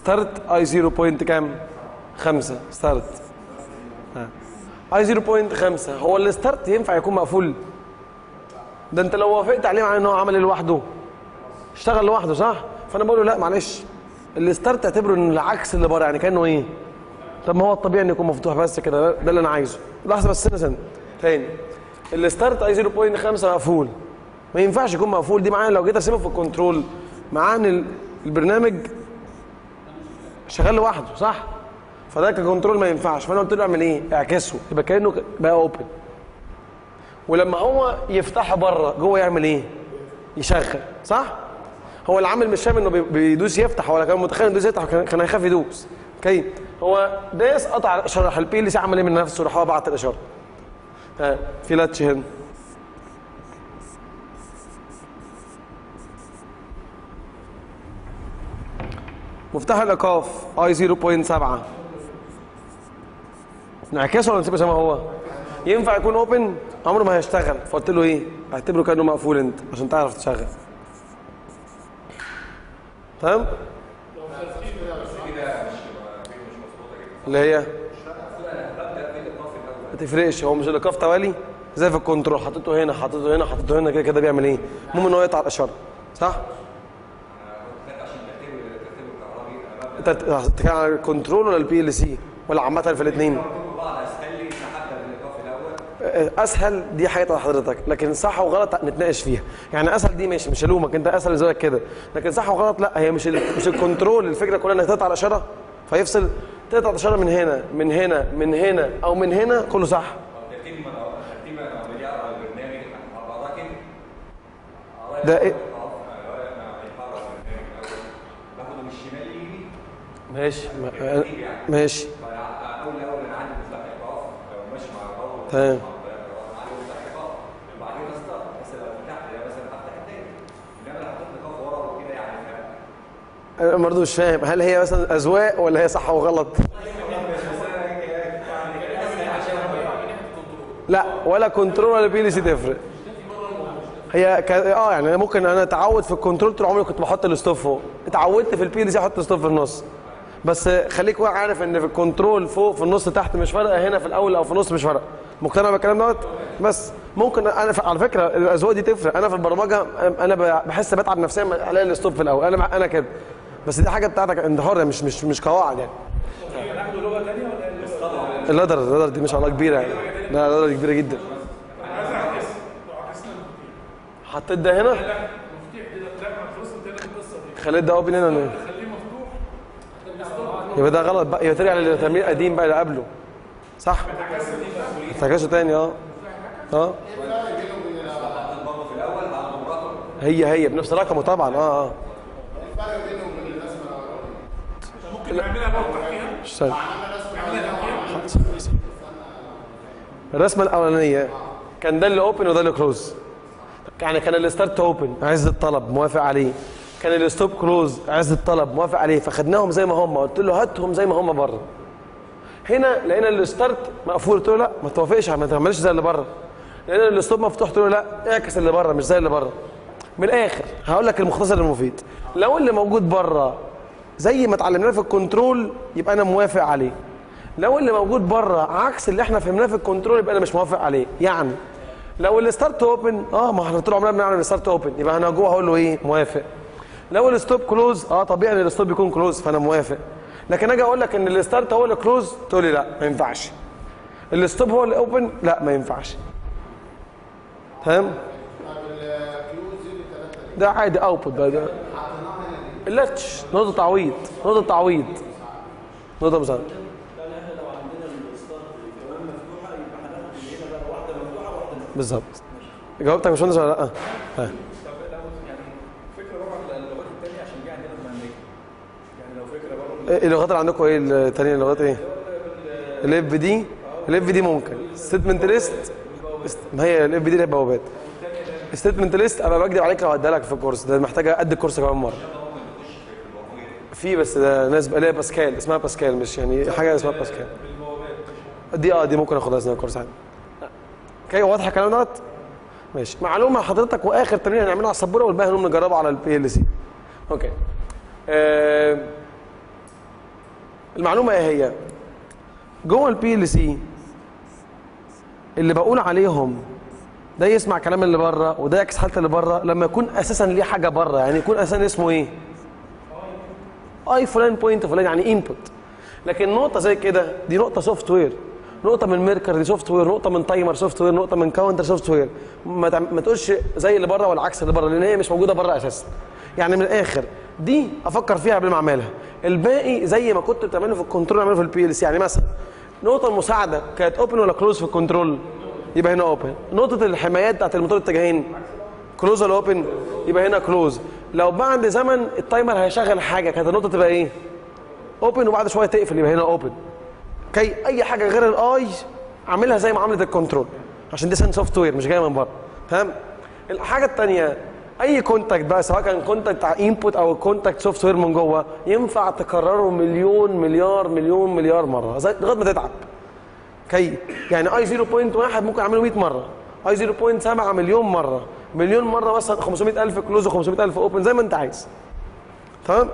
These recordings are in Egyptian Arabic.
ستارت اي 0 بوينت كام 5 ستارت اي 0.5 هو الستارت ينفع يكون مقفول ده انت لو وافقت عليه معناه ان هو عمل ايه لوحده اشتغل لوحده صح فانا بقول له لا معلش الستارت اعتبره ان العكس اللي بره يعني كانه ايه طب ما هو الطبيعي انه يكون مفتوح بس كده ده اللي انا عايزه لحظه بس سنه سنه تاني الستارت اي 0.5 مقفول ما ينفعش يكون مقفول دي معايا لو جيت ارسمه في الكنترول معاه ان ال- البرنامج شغال لوحده صح فده ككنترول ما ينفعش فانا قلت له اعمل ايه اعكسه يبقى كانه ك- بقى اوبن ولما هو يفتحه بره جوه يعمل ايه يشغل صح هو العامل مش فاهم انه بي- بيدوس يفتح ولا كان متخيل يدوس يفتح كان كان هيخاف يدوس اوكي هو داس قطع شرح البي ال سي عمل ايه من نفسه راح هو بعت الاشاره ها في لاتش هنا مفتاح الايقاف اي 0.7 نعكسه ولا نسيبه زي ما هو ينفع يكون اوبن عمره ما هيشتغل فقلت له ايه اعتبره كانه مقفول انت عشان تعرف تشغل تمام اللي هي ما تفرقش هو مش الايقاف توالي زي في الكنترول حطيته هنا حطيته هنا حطيته هنا كده كده بيعمل ايه المهم ان هو يقطع الاشاره صح انت بتتكلم على الكنترول ولا البي ال سي ولا عامه في الاثنين اسهل دي حاجه حضرتك لكن صح وغلط نتناقش فيها يعني اسهل دي ماشي مش هلومك انت اسهل زيك كده لكن صح وغلط لا هي مش ال... مش الكنترول الفكره كلها انك تقطع الاشاره فيفصل تقطع الاشاره من هنا من هنا من هنا او من هنا كله صح ده ايه ماشي ما- ماشي تمام انا برضه مش فاهم هل هي مثلا اذواق ولا هي صح وغلط لا ولا كنترول ولا بي ال سي تفرق هي ك... اه يعني ممكن انا اتعود في الكنترول طول عمري كنت بحط الستوب فوق اتعودت في البي ال سي احط الستوب في النص بس خليك واعي عارف ان في الكنترول فوق في النص تحت مش فارقه هنا في الاول او في النص مش فارقه مقتنع بالكلام دوت بس ممكن انا ف... على فكره الاذواق دي تفرق انا في البرمجه انا ب- بحس بتعب نفسيا لما الاقي الستوب في الاول انا انا كده بس دي حاجه بتاعتك انت حر مش مش مش قواعد يعني اللدر اللدر دي ما شاء الله كبيره يعني لا اللدر دي كبيره جدا حطيت ده هنا خليت ده اوبن هنا ولا إيه؟ يبقى ده غلط بقى يبقى ترجع للتمرين القديم بقى اللي قبله صح افتكرشه تاني اه اه هي هي بنفس رقمه طبعا اه اه ممكن نعملها موقع فيها اشتغل نعملها فيها الرسمه الاولانيه كان ده اللي اوبن وده اللي كلوز يعني كان الستارت اوبن عز الطلب موافق عليه كان الستوب كلوز عز الطلب موافق عليه فخدناهم زي ما هم قلت له هاتهم زي ما هم بره هنا لقينا الستارت مقفول قلت له لا ما توافقش ما تعملش زي اللي بره لقينا الستوب مفتوح قلت له لا اعكس اللي بره مش زي اللي بره من الاخر هقول لك المختصر المفيد لو اللي موجود بره زي ما اتعلمناه في الكنترول يبقى انا موافق عليه لو اللي موجود بره عكس اللي احنا فهمناه في الكنترول يبقى انا مش موافق عليه يعني لو الستارت اوبن اه ما احنا طول عمرنا بنعمل الستارت اوبن يبقى انا جوه هقول له ايه موافق لو الستوب كلوز اه طبيعي ان الستوب يكون كلوز فانا موافق لكن اجي اقول لك ان الستارت هو اللي كلوز تقول لي لا ما ينفعش الستوب هو اللي اوبن لا ما ينفعش تمام ده عادي اوتبوت بقى ده اللاتش نقطة تعويض نقطة تعويض نقطة مساعدة بالظبط جاوبتك يا باشمهندس ولا لا؟ ها يعني فكره بره على اللغات الثانيه عشان دي عندنا في امريكا يعني لو فكره بره ايه اللغات اللي عندكم ايه الثانية اللغات ايه؟ الاف دي الاف دي ممكن ستمنت ليست ما هي الاف دي اللي هي بوابات ستيتمنت ليست ابقى بكدب عليك لو هديها لك في الكورس ده محتاجه قد الكورس كمان مره في بس ده ناس اللي هي باسكال اسمها باسكال مش يعني حاجه اسمها باسكال دي اه دي ممكن اخدها اثناء الكورس عادي اوكي واضح الكلام دوت ماشي معلومه لحضرتك واخر تمرين هنعمله على السبوره والباقي هنقوم نجربه على البي ال سي اوكي آه المعلومه ايه هي جوه البي ال سي اللي بقول عليهم ده يسمع كلام اللي بره وده يعكس حاله اللي بره لما يكون اساسا ليه حاجه بره يعني يكون اساسا اسمه ايه اي فلان بوينت فلان يعني انبوت لكن نقطه زي كده دي نقطه سوفت وير نقطه من ميركر دي سوفت وير نقطه من تايمر سوفت وير نقطه من كاونتر سوفت وير ما, تعم- ما تقولش زي اللي بره والعكس اللي بره لان هي مش موجوده بره اساسا يعني من الاخر دي افكر فيها قبل ما اعملها الباقي زي ما كنت بتعمله في الكنترول اعمله في البي ال سي يعني مثلا نقطه المساعده كانت اوبن ولا كلوز في الكنترول يبقى هنا اوبن نقطه الحمايات بتاعت الموتور الاتجاهين كلوز ولا اوبن يبقى هنا كلوز لو بعد زمن التايمر هيشغل حاجه كانت النقطه تبقى ايه اوبن وبعد شويه تقفل يبقى هنا اوبن اوكي اي حاجه غير الاي اعملها زي معامله الكنترول عشان دي سوفت وير مش جايه من بره تمام الحاجه الثانيه اي كونتاكت بقى سواء كان كونتاكت بتاع انبوت او كونتاكت سوفت وير من جوه ينفع تكرره مليون مليار مليون مليار مره زي- لغايه ما تتعب اوكي يعني اي 0.1 ممكن اعمله 100 مره اي 0.7 مليون مره مليون مره مثلا 500000 كلوز و500000 اوبن زي ما انت عايز تمام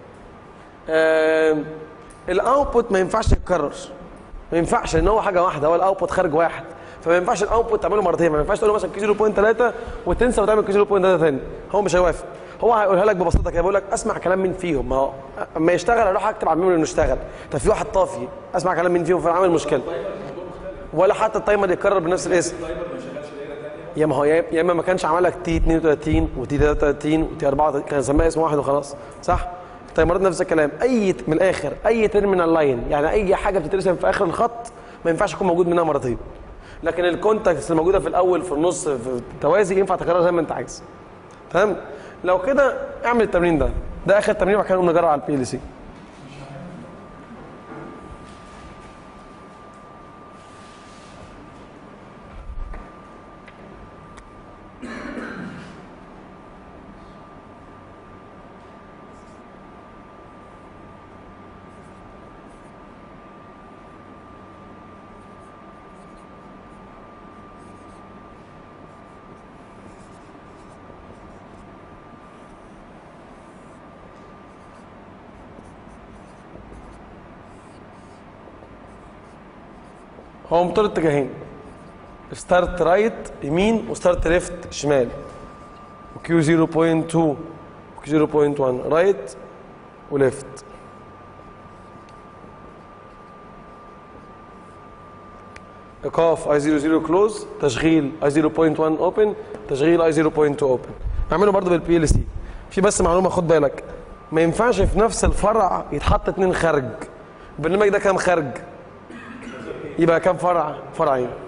آم، الاوتبوت ما ينفعش يتكرر ما ينفعش لان هو حاجه واحده هو الاوتبوت خارج واحد فما ينفعش الاوتبوت تعمله مرتين ما ينفعش تقول له مثلا كي 0.3 وتنسى وتعمل كي 0.3 ثاني هو مش هيوافق هو هيقولها لك ببساطه كده بيقول لك اسمع كلام مين فيهم ما هو اما يشتغل اروح اكتب على الميموري انه اشتغل طب في واحد طافي اسمع كلام مين فيهم فعامل مشكله ولا حتى التايمر يتكرر بنفس الاسم يا ما هو يا يا اما ما كانش عمل لك تي 32 وتي 33 وتي 34 كان سماها اسم واحد وخلاص صح؟ التايمرات نفس الكلام اي من الاخر اي تيرمينال لاين يعني اي حاجه بتترسم في اخر الخط ما ينفعش يكون موجود منها مرتين لكن الكونتاكتس اللي موجوده في الاول في النص في التوازي ينفع تكررها زي ما انت عايز تمام لو كده اعمل التمرين ده ده اخر تمرين وبعد كده نقوم نجرب على البي ال سي هو موتور اتجاهين ستارت رايت يمين وستارت ليفت شمال وكيو 0.2 وكيو 0.1 رايت وليفت ايقاف اي 00 كلوز تشغيل اي 0.1 اوبن تشغيل اي 0.2 اوبن اعمله برضه بالبي ال سي في بس معلومه خد بالك ما ينفعش في نفس الفرع يتحط اتنين خارج البرنامج ده كام خارج يبقى كام فرع فرعين